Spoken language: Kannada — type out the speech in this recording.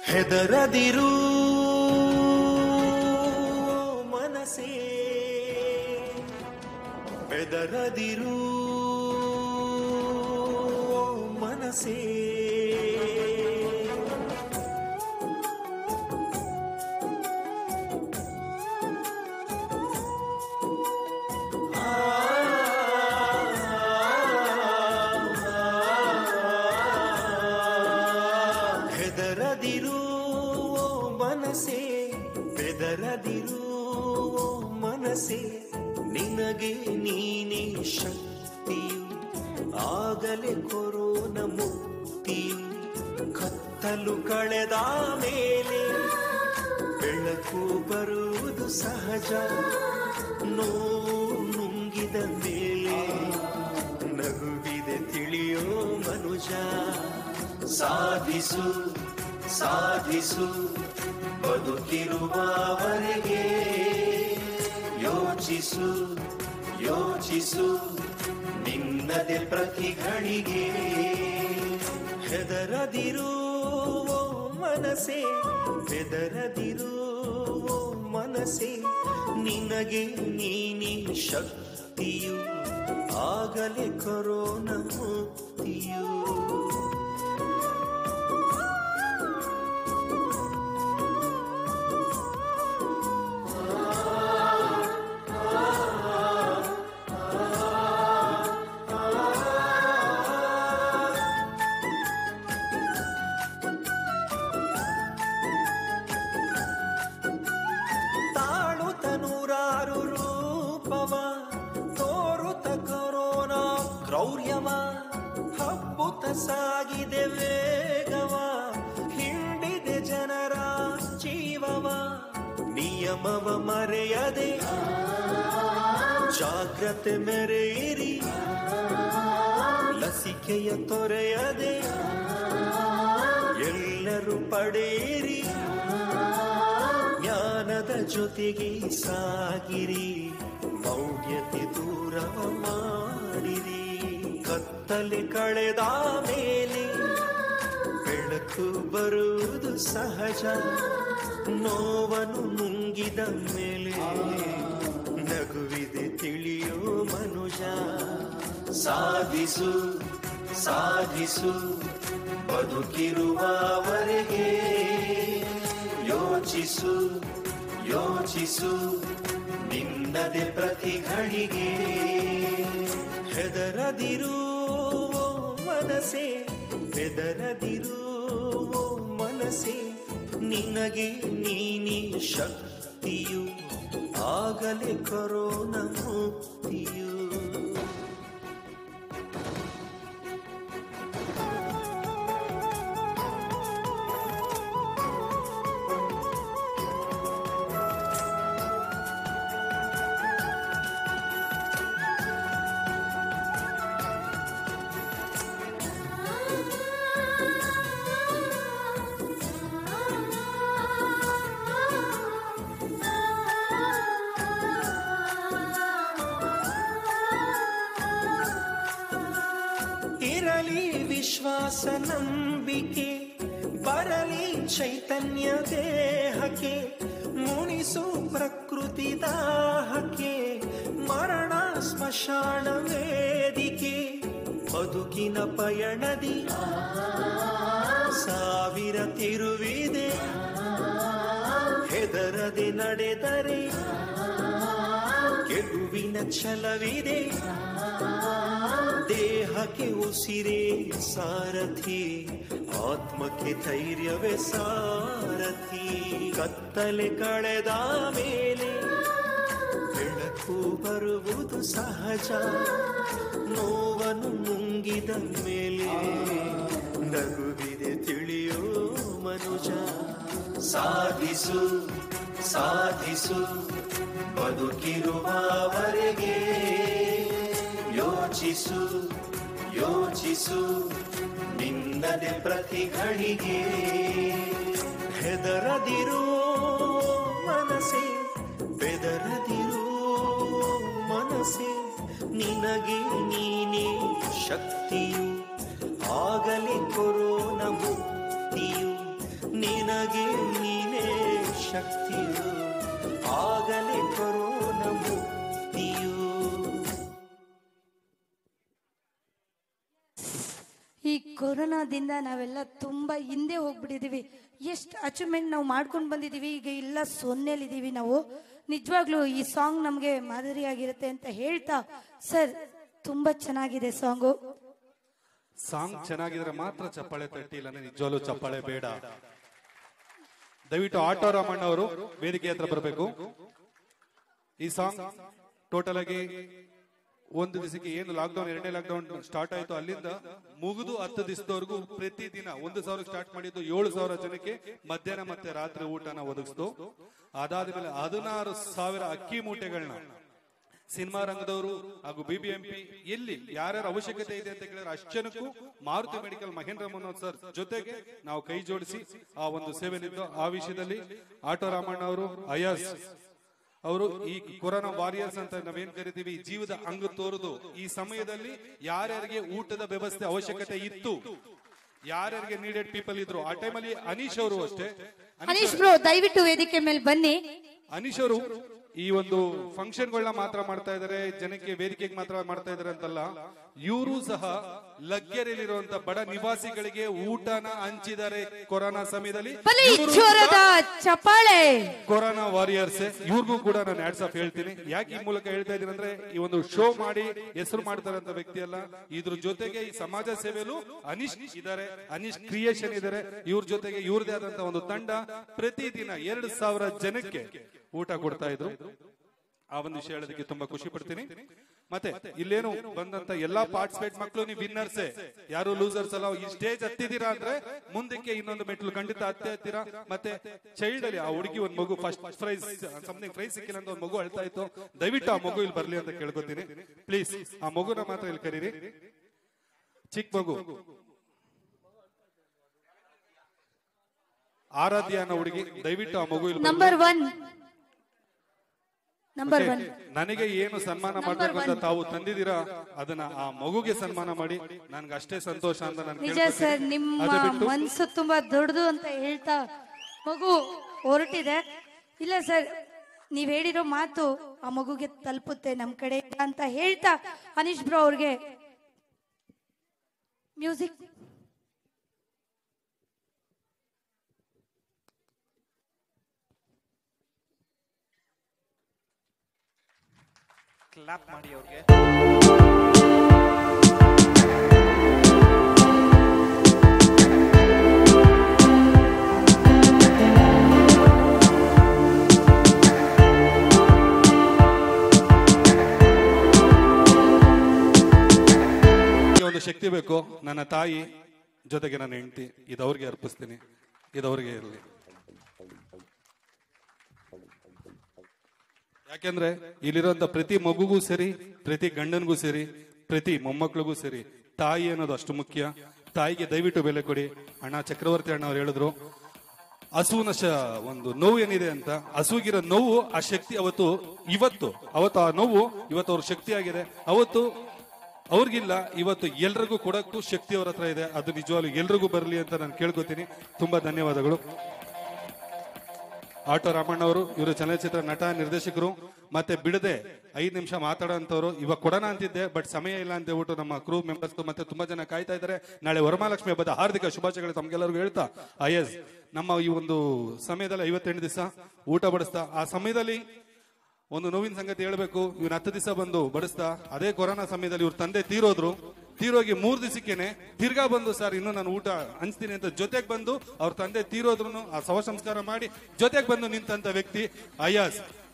ಹೆದರದಿರು ಮನಸೇ ಬೆದರದಿರು ಮನಸೇ ಹೆದರದಿರು ಮನಸೇ ಬೆದರದಿರು ಮನಸೇ ನಿನಗೆ ನೀನೇ ಶಕ್ತಿಯು ಆಗಲೇ ಕೊರೋನ ಮುಕ್ತಿಯು ಕತ್ತಲು ಕಳೆದ ಮೇಲೆ ಬೆಳಕು ಬರುವುದು ಸಹಜ ನೋವು ನುಂಗಿದ ಮೇಲೆ ನಗುವಿದೆ ತಿಳಿಯೋ ಮನುಜ ಸಾಧಿಸು ಸಾಧಿಸು ಬದುಕಿರುವವರೆಗೆ ಯೋಚಿಸು ಯೋಚಿಸು ನಿನ್ನದೆ ಪ್ರತಿಗಳಿಗೆ ಹೆದರದಿರು ಓ ಮನಸ್ಸೇ ಬೆದರದಿರು ಓ ಮನಸ್ಸೇ ನಿನಗೆ ನೀನಿ ಶಕ್ತಿಯು ಆಗಲೇ ಕೊರೋನ ಮುಕ್ತಿಯು ತಾಳುತ್ತ ನೂರಾರು ರೂಪವ ತೋರುತ್ತ ಕೊರೋನಾ ಕ್ರೌರ್ಯವ ಹಬ್ಬುತ್ತ ಸಾಗಿದೆ ವೇಗವ ಹಿಂಡಿದೆ ಜನರ ಜೀವವ ನಿಯಮವ ಮರೆಯದೆ ಜಾಗ್ರತೆ ಮೆರೆಯಿರಿ ಲಸಿಕೆಯ ತೊರೆಯದೆ ಎಲ್ಲರೂ ಪಡೆಯಿರಿ ಜ್ಞಾನದ ಜೊತೆಗೆ ಸಾಗಿರಿ ಮೌಢ್ಯತೆ ದೂರವ ಮಾಡಿರಿ ಕತ್ತಲೆ ಕಳೆದ ಮೇಲೆ ಬೆಳಕು ಬರುವುದು ಸಹಜ ನೋವನ್ನು ನುಂಗಿದ ಮೇಲೆ ನಗುವಿದೆ ತಿಳಿಯೋ ಮನುಜ ಸಾಧಿಸು ಸಾಧಿಸು ಬದುಕಿರುವವರೆಗೆ ಯೋಚಿಸು ಯೋಚಿಸು ನಿನ್ನದೆ ಪ್ರತಿಗಳಿಗೆ ಹೆದರದಿರು ಓ ಮನಸೇ ಬೆದರದಿರು ಓ ಮನಸೇ ನಿನಗೆ ನೀನಿ ಶಕ್ತಿಯು ಆಗಲೇ ಕೊರೋನ ಮುಕ್ತಿಯು ಇರಲಿ ವಿಶ್ವಾಸ ನಂಬಿಕೆ ಬರಲಿ ಚೈತನ್ಯ ದೇಹಕ್ಕೆ ಮುನಿಸು ಪ್ರಕೃತಿ ದಾಹಕ್ಕೆ ಮರಣ ಸ್ಮಶಾನ ವೇದಿಕೆ ಬದುಕಿನ ಪಯಣದಿ ಸಾವಿರ ತಿರುವಿದೆ ಹೆದರದೆ ನಡೆದರೆ ಗೆಲುವಿನ ಛಲವಿದೆ ದೇಹಕ್ಕೆ ಉಸಿರೇ ಸಾರಥಿ ಆತ್ಮಕ್ಕೆ ಧೈರ್ಯವೇ ಸಾರಥಿ ಕತ್ತಲೆ ಕಳೆದ ಮೇಲೆ ಬೆಳಕು ಬರುವುದು ಸಹಜ ನೋವನ್ನು ನುಂಗಿದ ಮೇಲೆ ನಗುವಿದೆ ತಿಳಿಯೋ ಮನುಜ ಸಾಧಿಸು ಸಾಧಿಸು ಬದುಕಿರುವವರೆಗೆ ಯೋಚಿಸು ಯೋಚಿಸು ನಿನ್ನದೆ ಪ್ರತಿಗಳಿಗೆ ಹೆದರದಿರು ಮನಸ್ಸೇ ಬೆದರದಿರು ಮನಸ್ಸೇ ನಿನಗೆ ನೀನೇ ಶಕ್ತಿಯು ಆಗಲೇ ಕೊರೋನ ಮುಕ್ತಿಯು ನಿನಗೆ ನೀನೇ ಶಕ್ತಿಯು ಆಗಲೇ ಕೊರೋನ ಮುಕ್ತಿಯು ಈ ಕೊರೋನಾದಿಂದ ನಾವೆಲ್ಲ ತುಂಬ ಹಿಂದೆ ಹೋಗ್ಬಿಟ್ಟಿದೀವಿ ಎಷ್ಟು ಅಚೀವ್ಮೆಂಟ್ ನಾವು ಮಾಡ್ಕೊಂಡು ಬಂದಿದ್ದೀವಿ ಈಗ ಇಲ್ಲ ಸೊನ್ನೆಲಿದ್ದೀವಿ ನಾವು ನಿಜವಾಗ್ಲೂ ಈ ಸಾಂಗ್ ನಮಗೆ ಮಾದರಿಯಾಗಿರುತ್ತೆ ಅಂತ ಹೇಳ್ತಾ ಸರ್ ತುಂಬ ಚೆನ್ನಾಗಿದೆ ಸಾಂಗು ಸಾಂಗ್ ಚೆನ್ನಾಗಿದ್ರೆ ಮಾತ್ರ ಚಪ್ಪಾಳೆ ತಟ್ಟಿ ಇಲ್ಲ ನಿಜವಾಗ್ಲೂ ಚಪ್ಪಾಳೆ ಬೇಡ ದಯವಿಟ್ಟು ಆಟೋ ರಾಮಣ್ಣ ಅವರು ವೇದಿಕೆ ಹತ್ರ ಬರಬೇಕು ಈ ಸಾಂಗ್ ಟೋಟಲ್ ಆಗಿ ಒಂದು ದಿವಸಕ್ಕೆ ಏನು ಲಾಕ್ಡೌನ್ ಎರಡನೇ ಲಾಕ್ಡೌನ್ ಸ್ಟಾರ್ಟ್ ಆಯ್ತು ಅಲ್ಲಿಂದ ಮುಗಿದು ಹತ್ತು ದಿವಸದವರೆಗೂ ಪ್ರತಿದಿನ ಒಂದು ಸಾವಿರ ಸ್ಟಾರ್ಟ್ ಮಾಡಿದ್ದು ಏಳು ಸಾವಿರ ಜನಕ್ಕೆ ಮಧ್ಯಾಹ್ನ ಮತ್ತೆ ರಾತ್ರಿ ಊಟನ ಒದಗಿಸ್ತು ಅದಾದ್ಮೇಲೆ ಹದಿನಾರು ಸಾವಿರ ಅಕ್ಕಿ ಮೂಟೆಗಳನ್ನ ಸಿನಿಮಾ ರಂಗದವರು ಹಾಗೂ ಬಿಬಿಎಂಪಿ ಎಲ್ಲಿ ಯಾರ್ಯಾರ ಅವಶ್ಯಕತೆ ಇದೆ ಅಂತ ಕೇಳಿದ್ರೆ ಅಷ್ಟು ಜನಕ್ಕೂ ಮಾರುತಿ ಮೆಡಿಕಲ್ ಮಹೇಂದ್ರ ಮನೋಹರ್ ಸರ್ ಜೊತೆಗೆ ನಾವು ಕೈ ಜೋಡಿಸಿ ಆ ಒಂದು ಸೇವೆ ನಿಂತು ಆ ವಿಷಯದಲ್ಲಿ ಆಟೋ ರಾಮಣ್ಣ ಅವರು ಅಯಾಸ್ ಅವರು ಈ ಕೊರೋನಾ ವಾರಿಯರ್ಸ್ ಅಂತ ನಾವೇನ್ ಕರಿತೀವಿ ಈ ಜೀವದ ಅಂಗ ತೋರುದು ಈ ಸಮಯದಲ್ಲಿ ಯಾರ್ಯಾರಿಗೆ ಊಟದ ವ್ಯವಸ್ಥೆ ಅವಶ್ಯಕತೆ ಇತ್ತು ಯಾರ್ಯಾರಿಗೆ ನೀಡೆಡ್ ಪೀಪಲ್ ಇದ್ರು ಆ ಟೈಮಲ್ಲಿ ಅನೀಶ್ ಅವರು ಅಷ್ಟೇ ಅನೀಶ್ ಬ್ರೋ ದಯವಿಟ್ಟು ವೇದಿಕೆ ಮೇಲೆ ಬನ್ನಿ ಅನೀಶ್ ಅವರು ಈ ಒಂದು ಫಂಕ್ಷನ್ಗಳನ್ನ ಮಾತ್ರ ಮಾಡ್ತಾ ಇದಾರೆ ಜನಕ್ಕೆ ವೇದಿಕೆಗೆ ಮಾತ್ರ ಮಾಡ್ತಾ ಇದಾರೆ ಅಂತಲ್ಲ ಇವರು ಸಹ ಲಗ್ಗೆರೆಯಲ್ಲಿರುವಂತ ಬಡ ನಿವಾಸಿಗಳಿಗೆ ಊಟನ ಹಂಚಿದ್ದಾರೆ ಕೊರೋನಾ ಸಮಯದಲ್ಲಿ ಬಲಿ ಇವ್ರು ಜ್ವರದ ಚಪ್ಪಾಳೆ ಕೊರೋನಾ ವಾರಿಯರ್ಸ್ ಇವ್ರಿಗೂ ಕೂಡ ನಾನು ಹ್ಯಾಟ್ಸ್ ಆಫ್ ಹೇಳ್ತೀನಿ ಯಾಕೆ ಈ ಮೂಲಕ ಹೇಳ್ತಾ ಇದ್ದೀನಿ ಅಂದ್ರೆ ಈ ಒಂದು ಶೋ ಮಾಡಿ ಹೆಸರು ಮಾಡ್ತಾರಂತ ವ್ಯಕ್ತಿ ಅಲ್ಲ ಇದ್ರ ಜೊತೆಗೆ ಈ ಸಮಾಜ ಸೇವೆಯಲ್ಲೂ ಅನಿಶ್ ಇದ್ದಾರೆ ಅನಿಶ್ ಕ್ರಿಯೇಷನ್ ಇದ್ದಾರೆ ಇವ್ರ ಜೊತೆಗೆ ಇವ್ರದೇ ಆದಂತ ಒಂದು ತಂಡ ಪ್ರತಿದಿನ ಎರಡು ಸಾವಿರ ಜನಕ್ಕೆ ಊಟ ಕೊಡ್ತಾ ಇದ್ರು ಆ ಒಂದು ವಿಷಯ ಹೇಳೋದಕ್ಕೆ ತುಂಬಾ ಖುಷಿ ಪಡ್ತೀನಿ ಮತ್ತೆ ಇಲ್ಲೇನು ಬಂದಂತ ಎಲ್ಲಾ ಪಾರ್ಟಿಸಿಪೇಟ್ ಮಕ್ಕಳು ನೀವು ವಿನ್ನರ್ಸೇ ಯಾರು ಲೂಸರ್ಸ್ ಅಲ್ಲ ಈ ಸ್ಟೇಜ್ ಹತ್ತಿದ್ದೀರಾ ಅಂದ್ರೆ ಮುಂದಕ್ಕೆ ಇನ್ನೊಂದು ಮೆಟ್ಲು ಖಂಡಿತ ಹತ್ತೆ ಹತ್ತೀರಾ ಮತ್ತೆ ಚೈಲ್ಡ್ ಅಲ್ಲಿ ಆ ಹುಡುಗಿ ಒಂದ್ ಮಗು ಫಸ್ಟ್ ಪ್ರೈಸ್ ಸಮಥಿಂಗ್ ಪ್ರೈಸ್ ಸಿಕ್ಕಿಲ್ಲ ಅಂತ ಒಂದ್ ಮಗು ಅಳ್ತಾ ಇತ್ತು ದಯವಿಟ್ಟು ಆ ಮಗು ಇಲ್ಲಿ ಬರ್ಲಿ ಅಂತ ಕೇಳ್ಕೊತೀನಿ ಪ್ಲೀಸ್ ಆ ಮಗುನ ಮಾತ್ರ ಇಲ್ಲಿ ಕರೀರಿ ಚಿಕ್ಕ ಮಗು ಆರಾಧ್ಯ ಅನ್ನೋ ಹುಡುಗಿ ದಯವಿಟ್ಟು ಆ ಮಗು ಇಲ್ಲಿ ಬರ್ಲಿ. ನಂಬರ್ ಒನ್ ನಂಬರ್ ಒನ್ ನನಗೆ ಏನು ಸನ್ಮಾನ ಮಾಡ್ಬೇಕು ಅಂತ ತಾವು ತಂದಿದ್ದೀರಾ ಅದನ್ನ ಆ ಮಗುಗೆ ಸನ್ಮಾನ ಮಾಡಿ ನನ್ಗೆ ಅಷ್ಟೇ ಸಂತೋಷ ಅಂತ ನಾನು ನಿಜ ಕೇಳ್ಕೊತೀನಿ. ಸರ್ ನಿಮ್ಮ ಅದು ಬಿಟ್ಟು ಮನ್ಸು ತುಂಬಾ ದೊಡ್ಡದು ಅಂತ ಹೇಳ್ತಾ ಮಗು ಹೊರಟಿದೆ ಇಲ್ಲ ಸರ್ ನೀವ್ ಹೇಳಿರೋ ಮಾತು ಆ ಮಗುಗೆ ತಲುಪುತ್ತೆ ನಮ್ ಕಡೆ ಅಂತ ಹೇಳ್ತಾ ಅನೀಶ್ ಬ್ರೋ ಅವ್ರಿಗೆ ಮ್ಯೂಸಿಕ್ ಕ್ಲಾಪ್ ಮಾಡಿ ಅವ್ರಿಗೆ ಈ ಒಂದು ಶಕ್ತಿ ಬೇಕು ನನ್ನ ತಾಯಿ ಜೊತೆಗೆ ನನ್ನ ಹೆಂಡತಿ ಇದು ಅವ್ರಿಗೆ ಅರ್ಪಿಸ್ತೀನಿ ಇದು ಅವ್ರಿಗೆ ಇರಲಿ ಯಾಕೆಂದ್ರೆ ಇಲ್ಲಿರುವಂತ ಪ್ರತಿ ಮಗುಗೂ ಸರಿ ಪ್ರತಿ ಗಂಡನಿಗೂ ಸರಿ ಪ್ರತಿ ಮೊಮ್ಮಕ್ಳಿಗೂ ಸರಿ ತಾಯಿ ಅನ್ನೋದು ಅಷ್ಟು ಮುಖ್ಯ ತಾಯಿಗೆ ದಯವಿಟ್ಟು ಬೆಲೆ ಕೊಡಿ ಅಣ್ಣ ಚಕ್ರವರ್ತಿ ಅಣ್ಣ ಅವ್ರು ಹೇಳಿದ್ರು ಹಸುವಿನ ಶ ಒಂದು ನೋವು ಏನಿದೆ ಅಂತ ಹಸುಗಿರೋ ನೋವು ಆ ಶಕ್ತಿ ಅವತ್ತು ಇವತ್ತು ಅವತ್ತು ಆ ನೋವು ಇವತ್ತು ಅವ್ರ ಶಕ್ತಿ ಆಗಿದೆ ಅವತ್ತು ಅವ್ರಿಗಿಲ್ಲ ಇವತ್ತು ಎಲ್ರಿಗೂ ಕೊಡಕ್ಕೂ ಶಕ್ತಿ ಅವ್ರ ಹತ್ರ ಇದೆ ಅದು ನಿಜವಾಗ್ಲೂ ಎಲ್ರಿಗೂ ಬರಲಿ ಅಂತ ನಾನು ಕೇಳ್ಕೊತೀನಿ ತುಂಬಾ ಧನ್ಯವಾದಗಳು ಆಟೋ ರಾಮಣ್ಣ ಅವರು ಇವರು ಚಲನಚಿತ್ರ ನಟ ನಿರ್ದೇಶಕರು ಮತ್ತೆ ಬಿಡದೆ ಐದು ನಿಮಿಷ ಮಾತಾಡೋಂಥವ್ರು ಇವಾಗ ಕೊಡೋಣ ಅಂತಿದ್ದೆ ಬಟ್ ಸಮಯ ಇಲ್ಲ ಅಂತ ಹೇಳ್ಬಿಟ್ಟು ನಮ್ಮ ಕ್ರೂ ಮೆಂಬರ್ಸ್ ಮತ್ತೆ ತುಂಬಾ ಜನ ಕಾಯ್ತಾ ಇದ್ದಾರೆ ನಾಳೆ ವರಮಹಾಲಕ್ಷ್ಮಿ ಹಬ್ಬದ ಹಾರ್ದಿಕ ಶುಭಾಶಯಗಳು ತಮ್ಗೆಲ್ಲರಿಗೂ ಹೇಳ್ತಾ ಐಎಸ್ ನಮ್ಮ ಈ ಒಂದು ಸಮಯದಲ್ಲಿ ಐವತ್ತೆಂಟು ದಿವಸ ಊಟ ಬಡಿಸ್ತಾ ಆ ಸಮಯದಲ್ಲಿ ಒಂದು ನೋವಿನ ಸಂಗತಿ ಹೇಳ್ಬೇಕು ಇವ್ನ ಹತ್ತು ದಿವಸ ಬಂದು ಬಡಿಸ್ತಾ ಅದೇ ಕೊರೋನಾ ಸಮಯದಲ್ಲಿ ಇವ್ರ ತಂದೆ ತೀರೋದ್ರು ತೀರೋಗಿ ಮೂರ್ ದಿವಸಕ್ಕೇನೆ ತಿರ್ಗಾ ಬಂದು ಸರ್ ಇನ್ನು ನಾನು ಊಟ ಹಂಚ್ತೀನಿ ಅಂತ ಜೊತೆಗೆ ಬಂದು ಅವ್ರ ತಂದೆ ತೀರೋದ್ರು ಆ ಶವ ಸಂಸ್ಕಾರ ಮಾಡಿ ಜೊತೆಗೆ ಬಂದು ನಿಂತಂತ ವ್ಯಕ್ತಿ ಅಯಾಸ್